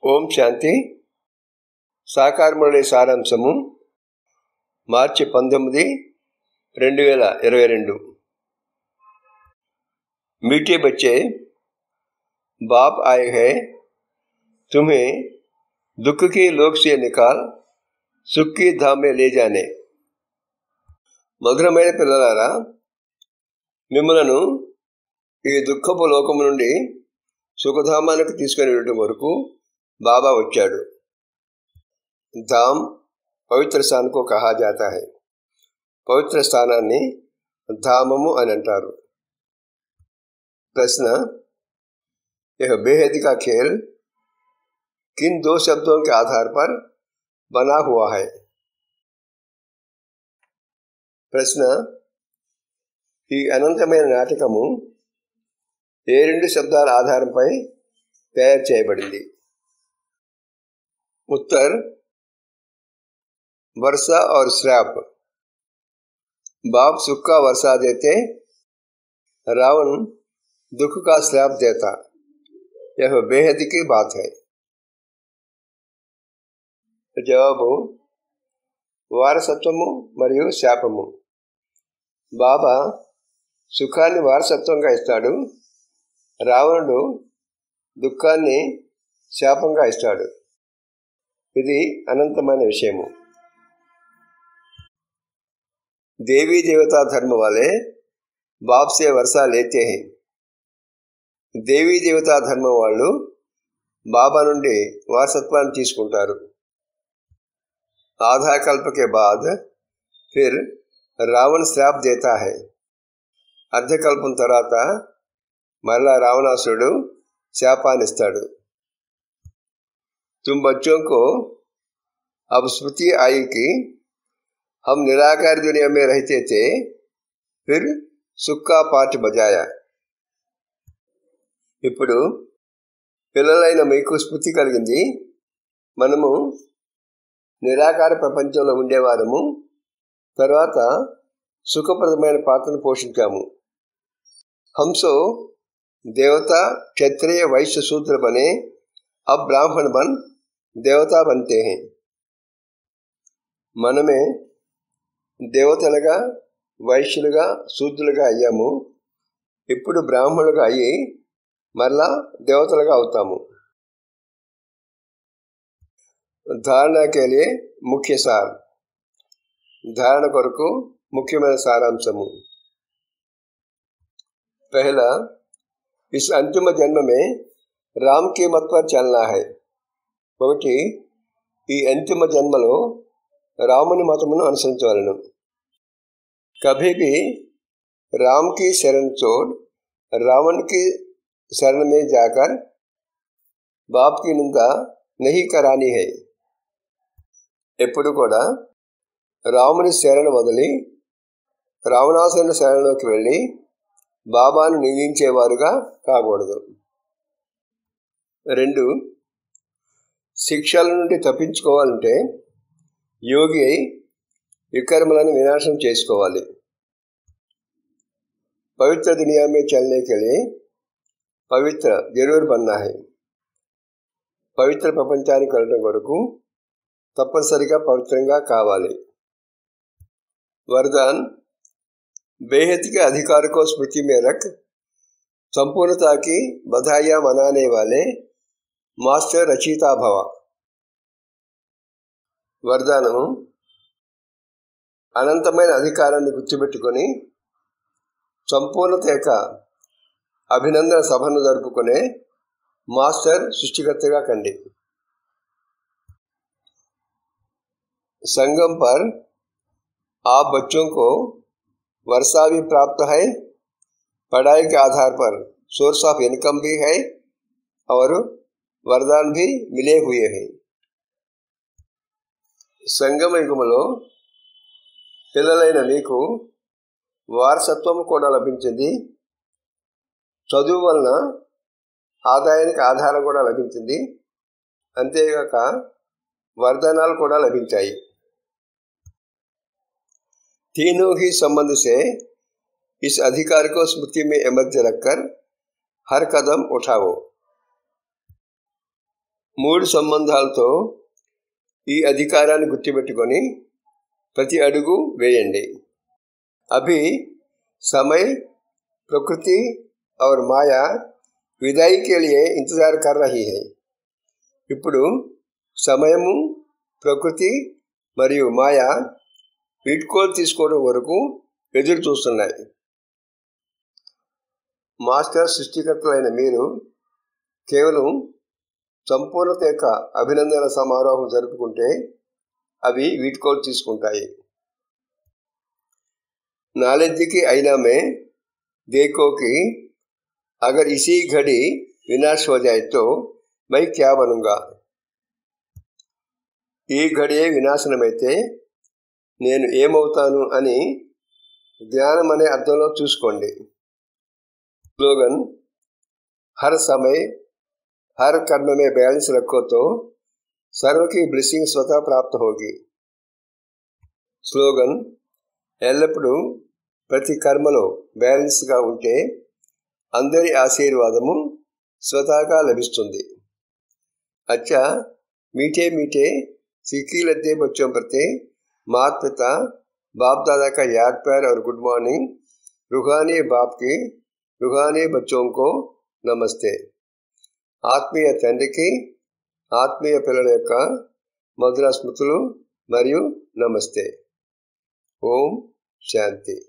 ఓం శాంతి సాకారముడి సారాంశము మార్చి పంతొమ్మిది రెండు వేల ఇరవై రెండు मीठे बच्चे बाप आए हैं तुम्हें दुख के लोक से निकाल సుఖ్ కి ధామే లే జానే మధురమైన పిల్లలారా మిమ్మలను ఈ దుఃఖపు లోకము నుండి సుఖధామానికి తీసుకుని వెళ్ళడం వరకు బాబా వచ్చాడు ధామ్ పవిత్ర స్థానకు కహా జాతా హై పవిత్ర స్థానాన్ని ధామము అని అంటారు प्रश्न यह बेहद का खेल किन दो शब्दों के आधार पर बना हुआ है ప్రశ్న ఈ అనంతమైన నాటకము ఏ రెండు శబ్దాల ఆధారంపై తయారు చేయబడింది ఉత్తర్ वर्षा और श्राप बाप सुख का वर्षा देते रावण दुख का श्राप देता यह बेहद की बात है జవాబు వారసత్వము మరియు శాపము బాబా సుఖాన్ని వారసత్వంగా ఇస్తాడు రావణుడు దుఃఖాన్ని శాపంగా ఇస్తాడు ఇది అనంతమైన విషయము దేవీ దేవతా ధర్మ వాలే బాప్ సే వర్షా లేతే హై దేవీ దేవతా ధర్మం వాళ్ళు బాబా నుండి వారసత్వాన్ని తీసుకుంటారు आधा कल्प के बाद फिर రావణ్ శ్రాప్ దేతా హై అర్ధకల్పం తర్వాత మరలా రావణాసురుడు శాపాన్నిస్తాడు तुम बच्चों को अब स्मृति आई कि हम निराकार दुनिया में रहते थे फिर सुख का पाठ बजाया ఇప్పుడు పిల్లలైన మీకు స్మృతి కలిగింది మనము నిరాకార ప్రపంచంలో ఉండేవారము తర్వాత సుఖప్రదమైన పాత్రను పోషించాము హంసో దేవత క్షత్రియ వైశ్య శూద్ర బనే అబ్ బ్రాహ్మణ బన్ దేవతా బంతే హై మనమే దేవతలుగా వైశ్యులుగా శూద్రులుగా అయ్యాము ఇప్పుడు బ్రాహ్మణులుగా అయ్యి మరలా దేవతలుగా అవుతాము ధారణ కేలియే ముఖ్య సార్ ధారణ కొరకు ముఖ్యమైన సారాంశము पहला इस अंतिम जन्म में राम के मत पर चलना है ఒకటి ఈ అంతిమ జన్మలో రాముని మతమును అనుసరించవలను कभी भी राम की शरण छोड़ रावण की शरण में जाकर बाप की निंदा नहीं करानी है ఎప్పుడు కూడా రాముని శరణ వదిలి రావణాసురుని శరణలోకి వెళ్ళి బాబాను నిందించేవారుగా కాకూడదు రెండు శిక్షల నుండి తప్పించుకోవాలంటే యోగి అయి వికర్మలను వినాశం చేసుకోవాలి పవిత్ర దునియా में चलने के लिए పవిత్ర జరూర్ బన్నా హై పవిత్ర ప్రపంచానికి వెళ్ళడం కొరకు తప్పనిసరిగా పవిత్రంగా కావాలి वरदान बेहद के अधिकार को स्मृति में रख संपूर्णता की बधाइयां मनाने वाले మాస్టర్ రచయితా భవ వరదానము అనంతమైన అధికారాన్ని గుర్తుపెట్టుకొని సంపూర్ణత యొక్క అభినందన సభను జరుపుకునే మాస్టర్ సృష్టికర్తగా కండి संगम पर आप बच्चों को वर्षा भी प्राप्त है पढ़ाई के आधार पर सोर्स ऑफ इनकम भी है और वरदान भी मिले हुए हैं సంగమ యుగములో పిల్లలైన మీకు వారసత్వం కూడా లభించింది చదువు వలన ఆదాయానికి ఆధారం కూడా లభించింది అంతేగాక వరదానాలు కూడా లభించాయి तीनों ही संबंध से इस अधिकार को स्मृति में अमर्ज रखकर हर कदम उठाओ మూడు సంబంధాలతో ఈ అధికారాన్ని గుర్తుపెట్టుకొని ప్రతి అడుగు వేయండి అభి समय प्रकृति और माया విదాయి के लिए इंतजार कर रही है ఇప్పుడు సమయము ప్రకృతి మరియు మాయ వీడ్కోలు తీసుకోవడం వరకు ఎదురు చూస్తున్నాయి మాస్టర్ సృష్టికర్తలైన మీరు కేవలం సంపూర్ణత యొక్క అభినందన సమారోహం జరుపుకుంటే అవి వీడ్కోలు తీసుకుంటాయి नॉलेज की आईना में देखो कि अगर इसी घड़ी विनाश हो जाए तो मैं क्या बनूंगा ఈ ఘడియే వినాశనమైతే నేను ఏమవుతాను అని జ్ఞానం అనే అర్థంలో చూసుకోండి स्लोगन हर समय हर कर्म में बैलेंस रखो तो सर्व की ब्लेसिंग स्वतः प्राप्त होगी స్లోగన్ ఎల్లప్పుడూ ప్రతి కర్మలో బ్యాలెన్స్గా ఉంటే అందరి ఆశీర్వాదము స్వతహాగా లభిస్తుంది अच्छा मीठे मीठे सीखी लद्दे बच्चों प्रति मात पिता बाप दादा का याद प्यार और गुड मॉर्निंग रूहानी बाप की रूहानी बच्चों को నమస్తే ఆత్మీయ తండ్రికి ఆత్మీయ పిల్లల యొక్క మధుర స్మృతులు మరియు నమస్తే ఓం శాంతి